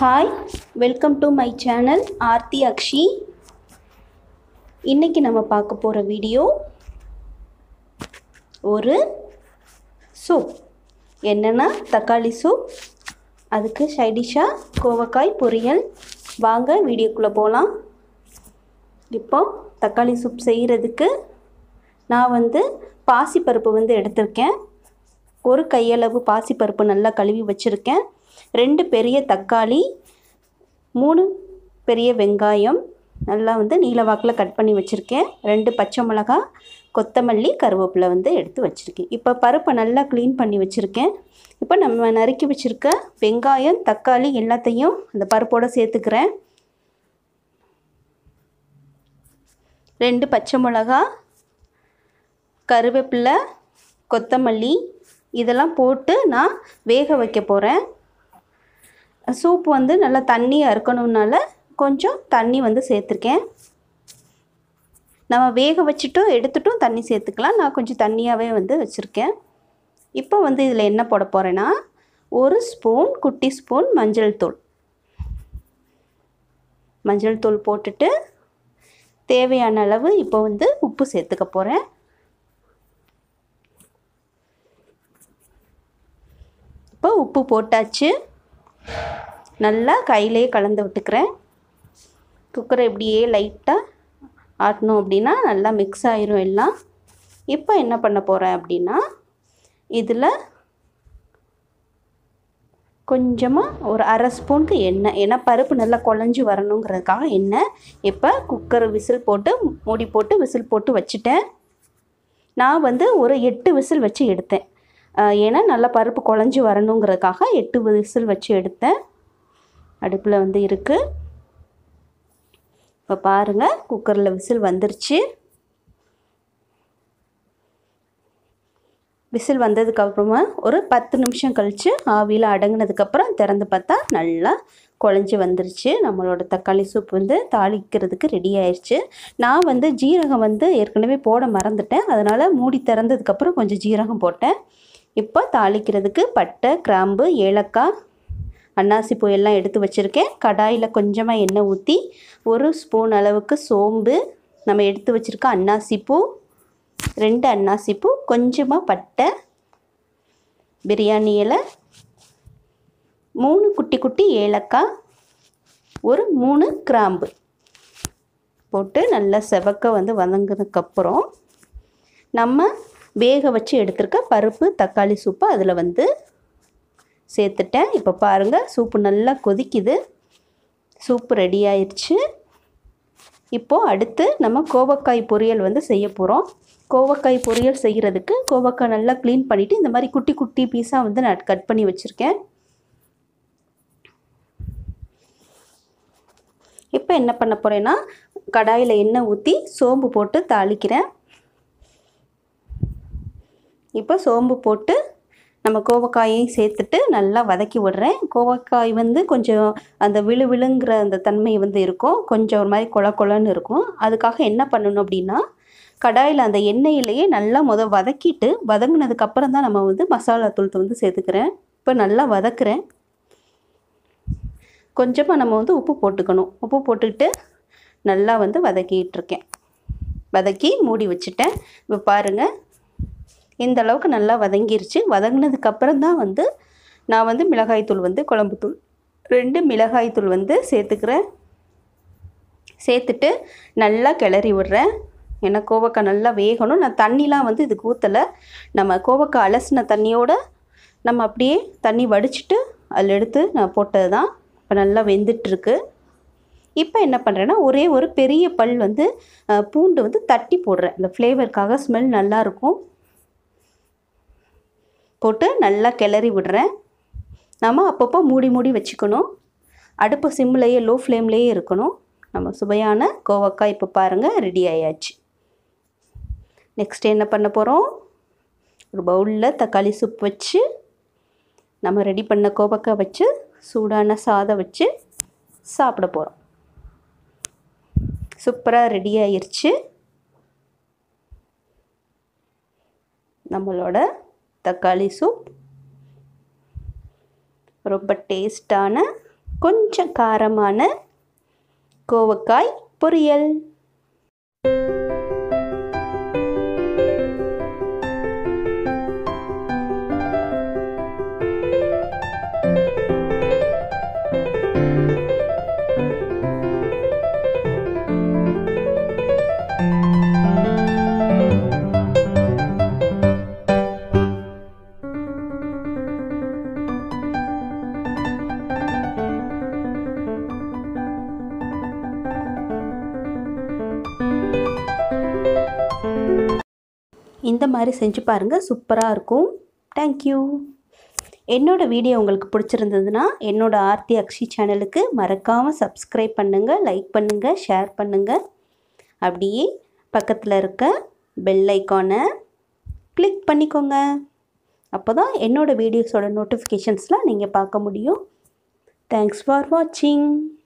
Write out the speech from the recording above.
hi welcome to my channel Aarthi Akshi இன்னைக்கு நம்ம பார்க்க போகிற வீடியோ ஒரு சூப் என்னென்னா தக்காளி சூப் அதுக்கு சைடிஷாக கோவக்காய் பொரியல் வாங்க வீடியோக்குள்ளே போகலாம் இப்போ தக்காளி சூப் செய்கிறதுக்கு நான் வந்து பாசிப்பருப்பு வந்து எடுத்திருக்கேன் ஒரு கையளவு பாசிப்பருப்பு நல்லா கழுவி வச்சுருக்கேன் ரெண்டு பெரிய தக்காளி மூணு பெரிய வெங்காயம் நல்லா வந்து நீலவாக்கில் கட் பண்ணி வச்சுருக்கேன் ரெண்டு பச்சை மிளகா கொத்தமல்லி கருவேப்பிலை வந்து எடுத்து வச்சுருக்கேன் இப்போ பருப்பை நல்லா க்ளீன் பண்ணி வச்சுருக்கேன் இப்போ நம்ம நறுக்கி வச்சுருக்க வெங்காயம் தக்காளி எல்லாத்தையும் அந்த பருப்போடு சேர்த்துக்கிறேன் ரெண்டு பச்சை மிளகா கருவேப்பிலை கொத்தமல்லி இதெல்லாம் போட்டு நான் வேக வைக்க போகிறேன் சூப் வந்து நல்லா தண்ணியாக இருக்கணும்னால கொஞ்சம் தண்ணி வந்து சேர்த்துருக்கேன் நம்ம வேக வச்சுட்டும் எடுத்துட்டும் தண்ணி சேர்த்துக்கலாம் நான் கொஞ்சம் தண்ணியாகவே வந்து வச்சுருக்கேன் இப்போ வந்து இதில் என்ன போட போகிறேன்னா ஒரு ஸ்பூன் குட்டி ஸ்பூன் மஞ்சள் தூள் மஞ்சள் தூள் போட்டுட்டு தேவையான அளவு இப்போ வந்து உப்பு சேர்த்துக்க போகிறேன் இப்போ உப்பு போட்டாச்சு நல்லா கையிலே கலந்து விட்டுக்கிறேன் குக்கரை இப்படியே லைட்டாக ஆட்டணும் அப்படின்னா நல்லா மிக்ஸ் ஆயிரும் எல்லாம் இப்போ என்ன பண்ண போகிறேன் அப்படின்னா இதில் கொஞ்சமாக ஒரு அரை ஸ்பூனுக்கு எண்ணெய் ஏன்னா பருப்பு நல்லா குழஞ்சி வரணுங்கிறதுக்காக எண்ணெய் இப்போ குக்கர் விசில் போட்டு மூடி போட்டு விசில் போட்டு வச்சுட்டேன் நான் வந்து ஒரு எட்டு விசில் வச்சு எடுத்தேன் ஏன்னா நல்லா பருப்பு குழஞ்சி வரணுங்கிறதுக்காக எட்டு விசில் வச்சு எடுத்தேன் அடுப்பில் வந்து இருக்குது இப்போ பாருங்கள் குக்கரில் விசில் வந்துருச்சு விசில் வந்ததுக்கப்புறமா ஒரு பத்து நிமிஷம் கழித்து ஆவியில் அடங்கினதுக்கப்புறம் திறந்து பார்த்தா நல்லா குழஞ்சி வந்துருச்சு நம்மளோட தக்காளி சூப் வந்து தாளிக்கிறதுக்கு ரெடி ஆயிடுச்சு நான் வந்து ஜீரகம் வந்து ஏற்கனவே போட மறந்துட்டேன் அதனால் மூடி திறந்ததுக்கப்புறம் கொஞ்சம் ஜீரகம் போட்டேன் இப்போ தாளிக்கிறதுக்கு பட்டை கிராம்பு ஏலக்காய் அன்னாசி பூ எல்லாம் எடுத்து வச்சுருக்கேன் கடாயில் கொஞ்சமாக எண்ணெய் ஊற்றி ஒரு ஸ்பூன் அளவுக்கு சோம்பு நம்ம எடுத்து வச்சுருக்க அன்னாசி பூ ரெண்டு அன்னாசி பூ கொஞ்சமாக பட்டை பிரியாணி இலை மூணு குட்டி குட்டி ஏலக்காய் ஒரு மூணு கிராம்பு போட்டு நல்லா செவக்க வந்து வதங்கினதுக்கப்புறம் நம்ம வேக வச்சு எடுத்துருக்க பருப்பு தக்காளி சூப்பை அதில் வந்து சேர்த்துட்டேன் இப்போ பாருங்கள் சூப்பு நல்லா கொதிக்குது சூப்பு ரெடி ஆயிடுச்சு இப்போது அடுத்து நம்ம கோவக்காய் பொரியல் வந்து செய்ய போகிறோம் கோவக்காய் பொரியல் செய்கிறதுக்கு கோவக்காய் நல்லா க்ளீன் பண்ணிவிட்டு இந்த மாதிரி குட்டி குட்டி பீஸாக வந்து நான் கட் பண்ணி வச்சுருக்கேன் இப்போ என்ன பண்ண போகிறேன்னா கடாயில் எண்ணெய் ஊற்றி சோம்பு போட்டு தாளிக்கிறேன் இப்போ சோம்பு போட்டு நம்ம கோவக்காயையும் சேர்த்துட்டு நல்லா வதக்கி விடுறேன் கோவக்காய் வந்து கொஞ்சம் அந்த விழு விழுங்கிற அந்த தன்மை வந்து இருக்கும் கொஞ்சம் ஒரு மாதிரி கொல கொலன்னு இருக்கும் அதுக்காக என்ன பண்ணணும் அப்படின்னா கடாயில் அந்த எண்ணெயிலேயே நல்லா முத வதக்கிட்டு வதங்கினதுக்கப்புறம் தான் நம்ம வந்து மசாலா தூள் வந்து சேர்த்துக்கிறேன் இப்போ நல்லா வதக்குறேன் கொஞ்சமாக நம்ம வந்து உப்பு போட்டுக்கணும் உப்பு போட்டுக்கிட்டு நல்லா வந்து வதக்கிட்டு இருக்கேன் வதக்கி மூடி வச்சுட்டேன் இப்போ பாருங்கள் இந்த அளவுக்கு நல்லா வதங்கிருச்சு வதங்கினதுக்கப்புறம் தான் வந்து நான் வந்து மிளகாய்த்தூள் வந்து குழம்புத்தூள் ரெண்டு மிளகாய்த்தூள் வந்து சேர்த்துக்கிறேன் சேர்த்துட்டு நல்லா கிளறி விடுறேன் ஏன்னா கோவக்காய் நல்லா வேகணும் நான் தண்ணிலாம் வந்து இதுக்கு ஊற்றலை நம்ம கோவக்காய் அலசின தண்ணியோடு நம்ம அப்படியே தண்ணி வடிச்சிட்டு அதில் எடுத்து நான் போட்டது தான் இப்போ நல்லா வெந்துட்டுருக்கு இப்போ என்ன பண்ணுறேன்னா ஒரே ஒரு பெரிய பல் வந்து பூண்டு வந்து தட்டி போடுறேன் இந்த ஃப்ளேவருக்காக ஸ்மெல் நல்லாயிருக்கும் போட்டு நல்லா கிளறி விடுறேன் நம்ம அப்பப்போ மூடி மூடி வச்சுக்கணும் அடுப்பு சிம்லேயே லோ ஃப்ளேம்லேயே இருக்கணும் நம்ம சுவையான கோவக்காய் இப்போ பாருங்கள் ரெடி ஆயாச்சு நெக்ஸ்ட் என்ன பண்ண போகிறோம் ஒரு பவுலில் தக்காளி சூப் வச்சு நம்ம ரெடி பண்ண கோவக்காய் வச்சு சூடான சாதம் வச்சு சாப்பிட போகிறோம் சூப்பராக ரெடி ஆயிடுச்சு நம்மளோட தக்காளி சூப் ரொம்ப டேஸ்டான கொஞ்சம் காரமான கோவக்காய் பொரியல் இந்த மாதிரி செஞ்சு பாருங்கள் சூப்பராக இருக்கும் தேங்க்யூ என்னோடய வீடியோ உங்களுக்கு பிடிச்சிருந்ததுன்னா என்னோடய ஆர்த்தி அக்ஷி சேனலுக்கு மறக்காமல் சப்ஸ்கிரைப் பண்ணுங்கள் லைக் பண்ணுங்கள் ஷேர் பண்ணுங்கள் அப்படியே பக்கத்தில் இருக்க பெல் ஐக்கானை கிளிக் பண்ணிக்கோங்க அப்போ தான் என்னோடய வீடியோஸோட நோட்டிஃபிகேஷன்ஸ்லாம் நீங்கள் பார்க்க முடியும் தேங்க்ஸ் ஃபார் வாட்சிங்